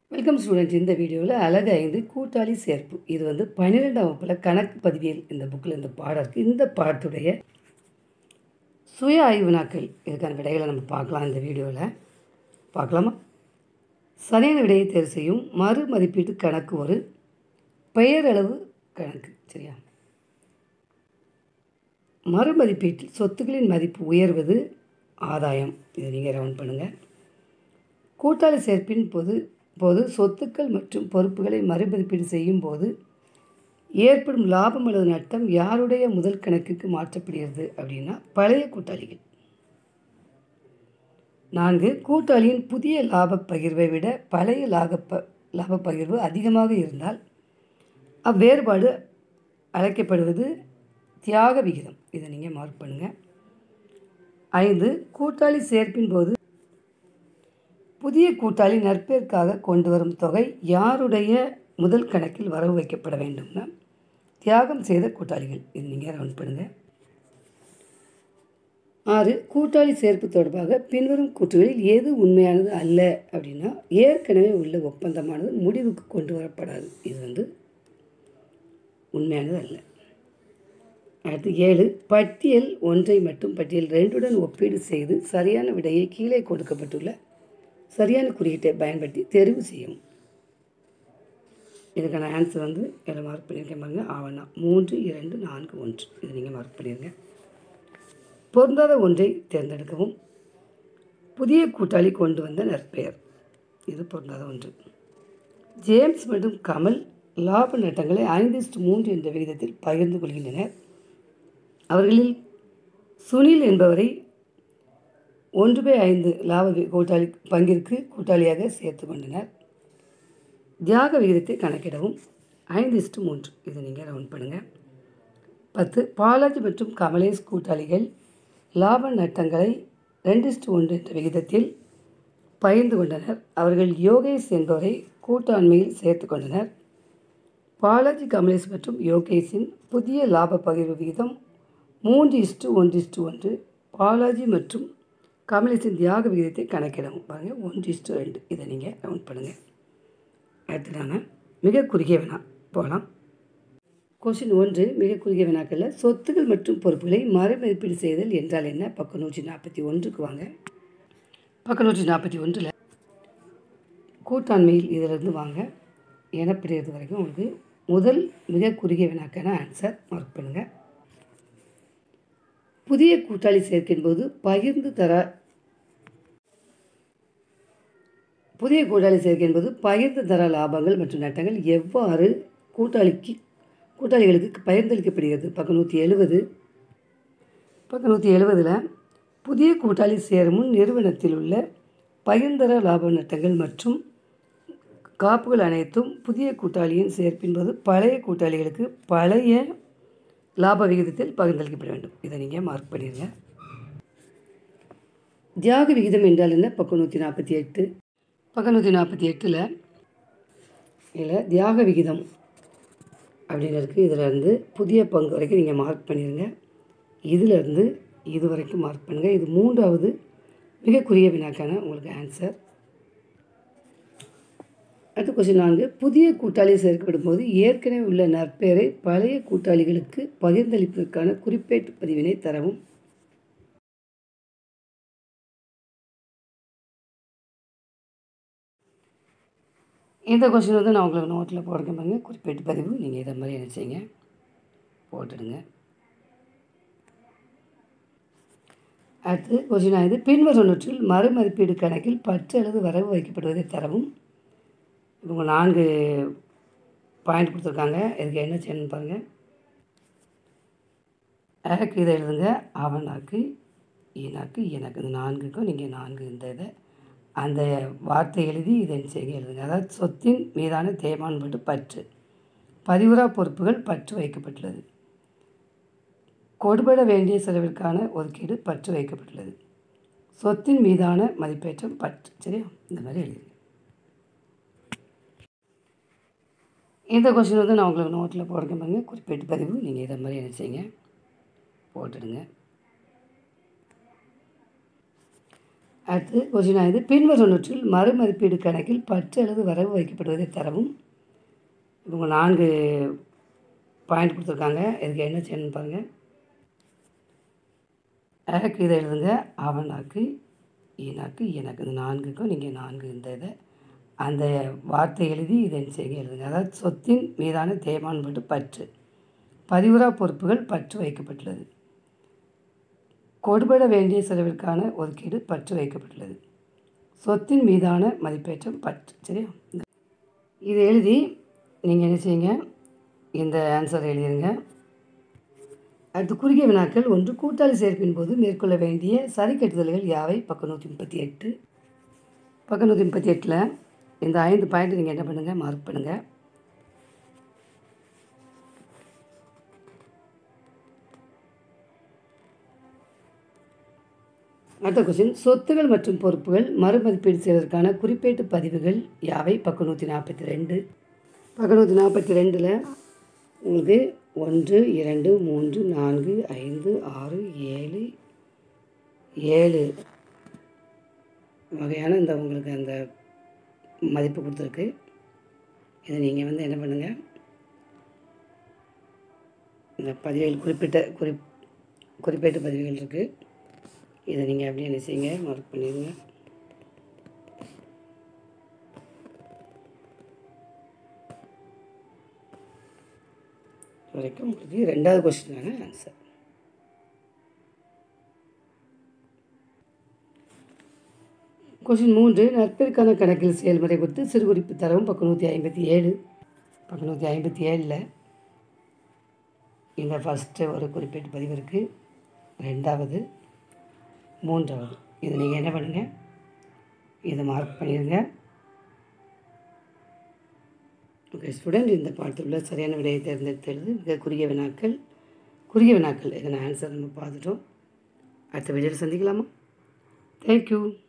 welcome students இந்த வீடியோவில் அழகு ஐந்து கூட்டாளி சேர்ப்பு இது வந்து பன்னிரெண்டாம் வகுப்பில் கணக்கு பதிவியல் இந்த புக்கில் இந்த பாடம் இருக்குது இந்த பாடத்துடைய சுய ஆய்வு நாட்கள் இதுக்கான விடைகளை நம்ம பார்க்கலாம் இந்த வீடியோவில் பார்க்கலாமா சரியான விடையை தேர்வு செய்யும் மறு மதிப்பீட்டு கணக்கு ஒரு பெயரளவு கணக்கு சரியா மறு மதிப்பீட்டில் சொத்துக்களின் மதிப்பு உயர்வது ஆதாயம் இதை நீங்கள் ரவுண்ட் பண்ணுங்கள் கூட்டாளி சேர்ப்பின் போது போது சொத்துக்கள் மற்றும் பொறுப்புகளை மறுமதிப்பீடு செய்யும் போது ஏற்படும் லாபம் அல்லது நட்டம் யாருடைய முதல் கணக்குக்கு மாற்றப்படுகிறது அப்படின்னா பழைய கூட்டாளிகள் நான்கு கூட்டாளியின் புதிய லாப பகிர்வை விட பழைய லாப லாப பகிர்வு அதிகமாக இருந்தால் அவ்வேறுபாடு அழைக்கப்படுவது தியாக விகிதம் இதை நீங்கள் மார்க் பண்ணுங்கள் ஐந்து கூட்டாளி சேர்ப்பின் போது புதிய கூட்டாளி நற்பேருக்காக கொண்டு வரும் தொகை யாருடைய முதல் கணக்கில் வரவு வைக்கப்பட வேண்டும்னா தியாகம் செய்த கூட்டாளிகள் இது நீங்கள் ரவுண்ட் பண்ணுங்கள் ஆறு கூட்டாளி சேர்ப்பு தொடர்பாக பின்வரும் கூற்றுகளில் எது உண்மையானது அல்ல அப்படின்னா ஏற்கனவே உள்ள ஒப்பந்தமானது முடிவுக்கு கொண்டு வரப்படாது இது வந்து உண்மையானது அல்ல அடுத்து ஏழு பட்டியல் ஒன்றை மட்டும் பட்டியல் ரெண்டுடன் ஒப்பீடு செய்து சரியான விடையை கீழே கொடுக்கப்பட்டுள்ள சரியான குறியீட்டை பயன்படுத்தி தெரிவு செய்யவும் இதுக்கான ஆன்சர் வந்து எல்லாம் மார்க் பண்ணியிருக்கேன் பாருங்க ஆவணா மூன்று இரண்டு நான்கு ஒன்று இது நீங்கள் மார்க் பண்ணிடுங்க பொருந்தாத ஒன்றை தேர்ந்தெடுக்கவும் புதிய கூட்டாளி கொண்டு வந்த நற்பெயர் இது பொருந்தாத ஒன்று ஜேம்ஸ் மற்றும் கமல் லாப நட்டங்களை ஐந்து மூன்று என்ற விகிதத்தில் பகிர்ந்து கொள்கின்றனர் அவர்களில் சுனில் என்பவரை ஒன்று பை ஐந்து லாப கூட்டாளி பங்கிற்கு கூட்டாளியாக சேர்த்து கொண்டனர் தியாக விகிதத்தை கணக்கிடவும் ஐந்து இஸ்டு மூன்று இதை நீங்கள் ரவுண்ட் பண்ணுங்கள் பத்து பாலாஜி மற்றும் கமலேஷ் கூட்டாளிகள் லாப நட்டங்களை ரெண்டு இஸ்டு ஒன்று என்ற விகிதத்தில் பகிர்ந்து கொண்டனர் அவர்கள் யோகேஷ் என்பவரை கூட்டாண்மையில் சேர்த்து கொண்டனர் பாலாஜி கமலேஷ் மற்றும் யோகேஷின் புதிய லாப பகிர்வு விகிதம் மூன்று இஸ்டு ஒன்று இஸ்டு ஒன்று பாலாஜி மற்றும் கமலேஷின் தியாக விகிதத்தை கணக்கிடவும் பாருங்கள் ஒன்று இஸ்டு ரெண்டு இதை நீங்கள் ரவுண்ட் பண்ணுங்கள் அடுத்ததான மிக குறுகிய வினா போகலாம் கொஷின் ஒன்று மிக குறுகிய வினாக்களில் சொத்துக்கள் மற்றும் பொறுப்புகளை மறுமதிப்பீடு செய்தல் என்றால் என்ன பக்கம் நூற்றி நாற்பத்தி ஒன்றுக்கு வாங்க பக்கம் நூற்றி நாற்பத்தி ஒன்றில் கூட்டாண்மையில் இதிலிருந்து வாங்க எனப்படுகிறது வரைக்கும் உங்களுக்கு முதல் மிக குறுகிய வினாக்கான ஆன்சர் மார்க் பண்ணுங்கள் புதிய கூட்டாளி சேர்க்கின் போது பகிர்ந்து தர புதிய கூட்டாளி சேர்க்கை என்பது பகிர்ந்து தர லாபங்கள் மற்றும் நட்டங்கள் எவ்வாறு கூட்டாளிக்கு கூட்டாளிகளுக்கு பகிர்ந்தளிக்கப்படுகிறது பக்கம் நூற்றி எழுபது பக்கம் நூற்றி எழுபதில் புதிய கூட்டாளி சேரும் நிறுவனத்தில் உள்ள பகிர்ந்தர லாப நட்டங்கள் மற்றும் காப்புகள் அனைத்தும் புதிய கூட்டாளியின் சேர்ப்பின் போது பழைய கூட்டாளிகளுக்கு பழைய லாப விகிதத்தில் பகிர்ந்தளிக்கப்பட வேண்டும் இதை நீங்கள் மார்க் பண்ணிடுங்க தியாக விகிதம் என்றால் என்ன பக்கம் நூற்றி நாற்பத்தி எட்டு பக்கம் நூற்றி நாற்பத்தி எட்டில் இதில் தியாக விகிதம் அப்படின்னு இருக்குது இதில் இருந்து புதிய பங்கு வரைக்கும் நீங்கள் மார்க் பண்ணிடுங்க இதிலேருந்து இது வரைக்கும் மார்க் பண்ணுங்கள் இது மூன்றாவது மிக குறுகிய வினாக்கான உங்களுக்கு ஆன்சர் அடுத்த கொஸ்டின் நான்கு புதிய கூட்டாளி சேர்க்கப்படும் போது ஏற்கனவே உள்ள நற்பெயரை பழைய கூட்டாளிகளுக்கு பகிர்ந்தளிப்பதற்கான குறிப்பேட்டு பதிவினை தரவும் இந்த கொஸ்டின் வந்து நான் உங்களுக்கு நோட்டில் போடுறேன் பாருங்க குறிப்பேட்டு பதிவு நீங்கள் இதை மாதிரி என்ன செய்யுங்க போட்டுடுங்க அடுத்து கொஸ்டின் ஆகுது பின்வருவனற்றில் மறுமதிப்பீடு கணக்கில் பற்று அல்லது வரவு வைக்கப்படுவதை தரவும் இவங்க நான்கு பாயிண்ட் கொடுத்துருக்காங்க இதுக்கு என்ன செய்யணும்னு பாருங்கள் எனக்கு இதை எழுதுங்க அவனாக்கு ஈனாக்கு எனக்கு இந்த நான்குக்கும் நீங்கள் நான்கு இந்த இதை அந்த வார்த்தை எழுதி இதை செய்ய எழுதுங்க அதாவது சொத்தின் மீதான தேய்மான் மட்டும் பற்று பதிவுறா பொறுப்புகள் பற்று வைக்கப்பட்டுள்ளது கொடுபட வேண்டிய செலவிற்கான ஒதுக்கீடு பற்று வைக்கப்பட்டுள்ளது சொத்தின் மீதான மதிப்பேற்றம் பற்று சரியா இந்த மாதிரி எழுதுங்க இந்த கொஸ்டின் வந்து நான் உங்களுக்கு நோட்டில் போடுறேன் பாருங்க குறிப்பிட்ட பதிவு நீங்கள் இதை மாதிரி என்ன செய்யுங்க போட்டுடுங்க அடுத்து கொஸ்டின் ஆகுது பின்வருவனற்றில் மறுமதிப்பீடு கணக்கில் பற்று அல்லது வரவு வைக்கப்படுவதை தரவும் இவங்க நான்கு பாயிண்ட் கொடுத்துருக்காங்க இதுக்கு என்ன செய்யணும்னு பாருங்கள் எனக்கு இதை எழுதுங்க அவனாக்கு ஈனாக்கு எனக்கு இந்த நான்குக்கும் நீங்கள் நான்கு இந்த இதை அந்த வார்த்தை எழுதி இதை செய்ய எழுதுங்க அதாவது சொத்தின் மீதான தேய்மான்பட்டு பற்று பதிவுறா பொறுப்புகள் பற்று வைக்கப்பட்டுள்ளது கொடுபட வேண்டிய செலவிற்கான ஒதுக்கீடு பற்று வைக்கப்பட்டுள்ளது சொத்தின் மீதான மதிப்பேற்றம் பற்று சரியா இதை எழுதி நீங்கள் என்ன செய்யுங்க இந்த ஆன்சரை எழுதிருங்க அடுத்து குறுகிய வினாக்கள் ஒன்று கூட்டாளி சேர்ப்பின் போது மேற்கொள்ள வேண்டிய சரி கட்டுதல்கள் யாவை பக்கம் நூற்றி முப்பத்தி எட்டு பக்கம் நூற்றி முப்பத்தி எட்டில் இந்த ஐந்து பாயிண்ட் நீங்கள் என்ன பண்ணுங்கள் மார்க் பண்ணுங்கள் அடுத்த கொஸ்டின் சொத்துகள் மற்றும் பொறுப்புகள் மறுமதிப்பீடு செய்வதற்கான குறிப்பேட்டு பதிவுகள் யாவை பக்கம் நூற்றி நாற்பத்தி ரெண்டு பக்கம் நூற்றி நாற்பத்தி ரெண்டில் உங்களுக்கு ஒன்று இரண்டு மூன்று நான்கு ஐந்து ஆறு ஏழு ஏழு வகையான இந்த உங்களுக்கு அந்த மதிப்பு கொடுத்துருக்கு இதை நீங்கள் வந்து என்ன பண்ணுங்கள் இந்த பதிவுகள் குறிப்பிட்ட குறி குறிப்பேட்டு பதிவுகள் இருக்குது இதை நீங்கள் அப்படியே என்ன செய்யுங்க மார்க் பண்ணிடுங்க வரைக்கும் உங்களுக்கு ரெண்டாவது கொஸ்டினான ஆன்சர் கொஸ்டின் மூன்று நட்பிற்கான கணக்கில் செயல்முறை குறித்து சிறு குறிப்பு தரவும் பக்கம் நூற்றி ஐம்பத்தி ஏழு பக்கம் நூற்றி ஐம்பத்தி ஏழில் இந்த ஃபஸ்ட்டு ஒரு குறிப்பிட்ட பதிவு இருக்குது ரெண்டாவது மூன்றாவது இது நீங்கள் என்ன பண்ணுங்கள் இதை மார்க் பண்ணிடுங்க ஓகே ஸ்டூடெண்ட் இந்த பாடத்தில் உள்ள சரியான விடையை தேர்ந்தெடுத்து எழுது மிக குறுகிய வினாக்கள் குறுகிய வினாக்கள் இதனை ஆன்சர் நம்ம பார்த்துட்டோம் அடுத்த வீடியோவில் சந்திக்கலாமா தேங்க்யூ